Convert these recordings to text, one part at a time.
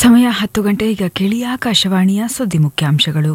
ಸಮಯ ಹತ್ತು ಗಂಟೆ ಈಗ ಕೇಳಿ ಆಕಾಶವಾಣಿಯ ಸುದ್ದಿ ಮುಖ್ಯಾಂಶಗಳು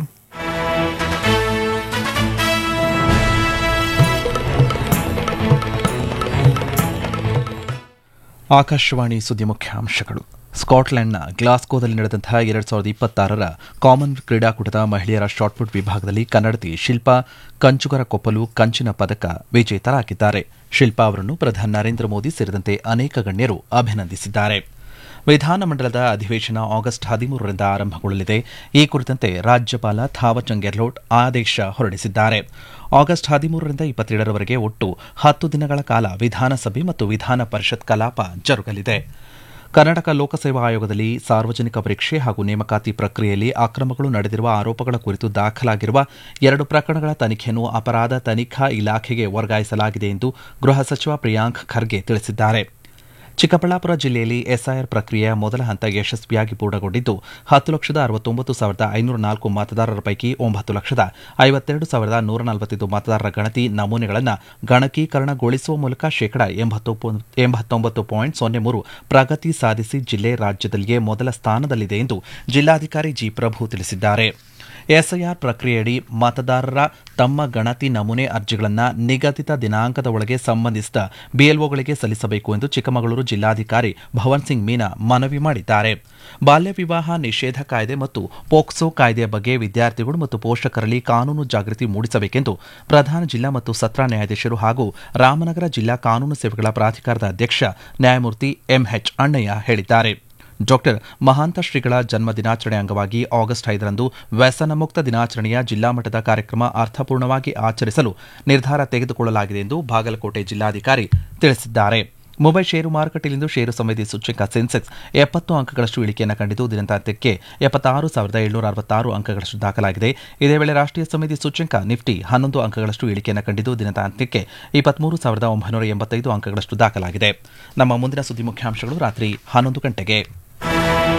ಆಕಾಶವಾಣಿ ಸುದ್ದಿ ಮುಖ್ಯಾಂಶಗಳು ಸ್ಕಾಟ್ಲೆಂಡ್ನ ಗ್ಲಾಸ್ಗೋದಲ್ಲಿ ನಡೆದಂತಹ ಎರಡ್ ಸಾವಿರದ ಇಪ್ಪತ್ತಾರರ ಕಾಮನ್ವೆಲ್ತ್ ಕ್ರೀಡಾಕೂಟದ ಮಹಿಳೆಯರ ಶಾಟ್ಪುಟ್ ವಿಭಾಗದಲ್ಲಿ ಕನ್ನಡತಿ ಶಿಲ್ಪಾ ಕಂಚುಗರ ಕೊಪ್ಪಲು ಕಂಚಿನ ಪದಕ ವಿಜೇತರಾಗಿದ್ದಾರೆ ಶಿಲ್ಪಾ ಅವರನ್ನು ಪ್ರಧಾನಿ ನರೇಂದ್ರ ಮೋದಿ ಸೇರಿದಂತೆ ಅನೇಕ ಗಣ್ಯರು ಅಭಿನಂದಿಸಿದ್ದಾರೆ ವಿಧಾನಮಂಡಲದ ಅಧಿವೇಶನ ಆಗಸ್ಟ್ ಹದಿಮೂರರಿಂದ ಆರಂಭಗೊಳ್ಳಲಿದೆ ಈ ಕುರಿತಂತೆ ರಾಜ್ಯಪಾಲ ಥಾವರ್ಚಂದ್ ಗೆಹ್ಲೋಟ್ ಆದೇಶ ಹೊರಡಿಸಿದ್ದಾರೆ ಆಗಸ್ಟ್ ಹದಿಮೂರರಿಂದ ಇಪ್ಪತ್ತೇಳರವರೆಗೆ ಒಟ್ಟು ಹತ್ತು ದಿನಗಳ ಕಾಲ ವಿಧಾನಸಭೆ ಮತ್ತು ವಿಧಾನ ಪರಿಷತ್ ಕಲಾಪ ಜರುಗಲಿದೆ ಕರ್ನಾಟಕ ಲೋಕಸೇವಾ ಆಯೋಗದಲ್ಲಿ ಸಾರ್ವಜನಿಕ ಪರೀಕ್ಷೆ ಹಾಗೂ ನೇಮಕಾತಿ ಪ್ರಕ್ರಿಯೆಯಲ್ಲಿ ಅಕ್ರಮಗಳು ನಡೆದಿರುವ ಆರೋಪಗಳ ಕುರಿತು ದಾಖಲಾಗಿರುವ ಎರಡು ಪ್ರಕರಣಗಳ ತನಿಖೆಯನ್ನು ಅಪರಾಧ ತನಿಖಾ ಇಲಾಖೆಗೆ ವರ್ಗಾಯಿಸಲಾಗಿದೆ ಎಂದು ಗೃಹ ಸಚಿವ ಪ್ರಿಯಾಂಕ್ ಖರ್ಗೆ ತಿಳಿಸಿದ್ದಾರೆ ಚಿಕ್ಕಬಳ್ಳಾಪುರ ಜಿಲ್ಲೆಯಲ್ಲಿ ಎಸ್ಐಆರ್ ಪ್ರಕ್ರಿಯೆಯ ಮೊದಲ ಹಂತ ಯಶಸ್ವಿಯಾಗಿ ಪೂರ್ಣಗೊಂಡಿದ್ದು ಹತ್ತು ಲಕ್ಷದ ಅರವತ್ತೊಂಬತ್ತು ಸಾವಿರದ ಐನೂರ ನಾಲ್ಕು ಮತದಾರರ ಪೈಕಿ ಒಂಬತ್ತು ಲಕ್ಷದ ಐವತ್ತೆರಡು ಸಾವಿರದ ನೂರ ನಲವತ್ತೈದು ಮತದಾರರ ಗಣತಿ ನಮೂನೆಗಳನ್ನು ಗಣಕೀಕರಣಗೊಳಿಸುವ ಮೂಲಕ ಶೇಕಡಾ ಎಂಬತ್ತೊಂಬತ್ತು ಪಾಯಿಂಟ್ ಸೊನ್ನೆ ಮೂರು ಪ್ರಗತಿ ಸಾಧಿಸಿ ಜಿಲ್ಲೆ ರಾಜ್ಯದಲ್ಲಿಯೇ ಮೊದಲ ಸ್ಥಾನದಲ್ಲಿದೆ ಎಂದು ಜಿಲ್ಲಾಧಿಕಾರಿ ಜಿ ಪ್ರಭು ತಿಳಿಸಿದ್ದಾರೆ ಎಸ್ಐಆರ್ ಪ್ರಕ್ರಿಯೆಯಡಿ ಮತದಾರರ ತಮ್ಮ ಗಣತಿ ನಮೂನೆ ಅರ್ಜಿಗಳನ್ನು ನಿಗದಿತ ದಿನಾಂಕದ ಒಳಗೆ ಸಂಬಂಧಿಸಿದ ಬಿಎಲ್ಒಗಳಿಗೆ ಸಲ್ಲಿಸಬೇಕು ಎಂದು ಚಿಕ್ಕಮಗಳೂರು ಜಿಲ್ಲಾಧಿಕಾರಿ ಭವನ್ ಸಿಂಗ್ ಮೀನಾ ಮನವಿ ಮಾಡಿದ್ದಾರೆ ಬಾಲ್ಯ ವಿವಾಹ ನಿಷೇಧ ಕಾಯ್ದೆ ಮತ್ತು ಪೋಕ್ಸೋ ಕಾಯ್ದೆಯ ಬಗ್ಗೆ ವಿದ್ಯಾರ್ಥಿಗಳು ಮತ್ತು ಪೋಷಕರಲ್ಲಿ ಕಾನೂನು ಜಾಗೃತಿ ಮೂಡಿಸಬೇಕೆಂದು ಪ್ರಧಾನ ಜಿಲ್ಲಾ ಮತ್ತು ಸತ್ರ ನ್ಯಾಯಾಧೀಶರು ಹಾಗೂ ರಾಮನಗರ ಜಿಲ್ಲಾ ಕಾನೂನು ಸೇವೆಗಳ ಪ್ರಾಧಿಕಾರದ ಅಧ್ಯಕ್ಷ ನ್ಯಾಯಮೂರ್ತಿ ಎಂಎಚ್ ಅಣ್ಣಯ್ಯ ಹೇಳಿದ್ದಾರೆ ಡಾಕ್ಟರ್ ಮಹಾಂತ ಶ್ರೀಗಳ ಜನ್ಮ ದಿನಾಚರಣೆ ಅಂಗವಾಗಿ ಆಗಸ್ಟ್ ಐದರಂದು ವ್ಯಸನ ಮುಕ್ತ ದಿನಾಚರಣೆಯ ಜಿಲ್ಲಾ ಮಟ್ಟದ ಕಾರ್ಯಕ್ರಮ ಅರ್ಥಪೂರ್ಣವಾಗಿ ಆಚರಿಸಲು ನಿರ್ಧಾರ ತೆಗೆದುಕೊಳ್ಳಲಾಗಿದೆ ಎಂದು ಬಾಗಲಕೋಟೆ ಜಿಲ್ಲಾಧಿಕಾರಿ ತಿಳಿಸಿದ್ದಾರೆ ಮುಂಬೈ ಷೇರು ಮಾರುಕಟ್ಟೆಯಲ್ಲಿಂದು ಷೇರು ಸಂವೇದಿ ಸೂಚ್ಯಂಕ ಸೆನ್ಸೆಕ್ಸ್ ಎಪ್ಪತ್ತು ಅಂಕಗಳಷ್ಟು ಇಳಿಕೆಯನ್ನು ಕಂಡಿದ್ದು ದಿನದಾಂತ್ಯಕ್ಕೆ ಎಪ್ಪತ್ತಾರು ಸಾವಿರದ ಏಳುನೂರ ಅರವತ್ತಾರು ಅಂಕಗಳಷ್ಟು ದಾಖಲಾಗಿದೆ ಇದೇ ವೇಳೆ ರಾಷ್ಟ್ರೀಯ ಸಮಿತಿ ಸೂಚ್ಯಂಕ ನಿಫ್ಟಿ ಹನ್ನೊಂದು ಅಂಕಗಳಷ್ಟು ಇಳಿಕೆಯನ್ನು ಕಂಡಿದ್ದು ದಿನದಾಂತ್ಯಕ್ಕೆ ಇಪ್ಪತ್ಮೂರು ಸಾವಿರದ ಒಂಬೈನೂರ ಎಂಬತ್ತೈದು ಅಂಕಗಳಷ್ಟು ದಾಖಲಾಗಿದೆ ನಮ್ಮ ಮುಂದಿನ ಸುದ್ದಿ ಮುಖ್ಯಾಂಶಗಳು ರಾತ್ರಿ ಹನ್ನೊಂದು ಗಂಟೆಗೆ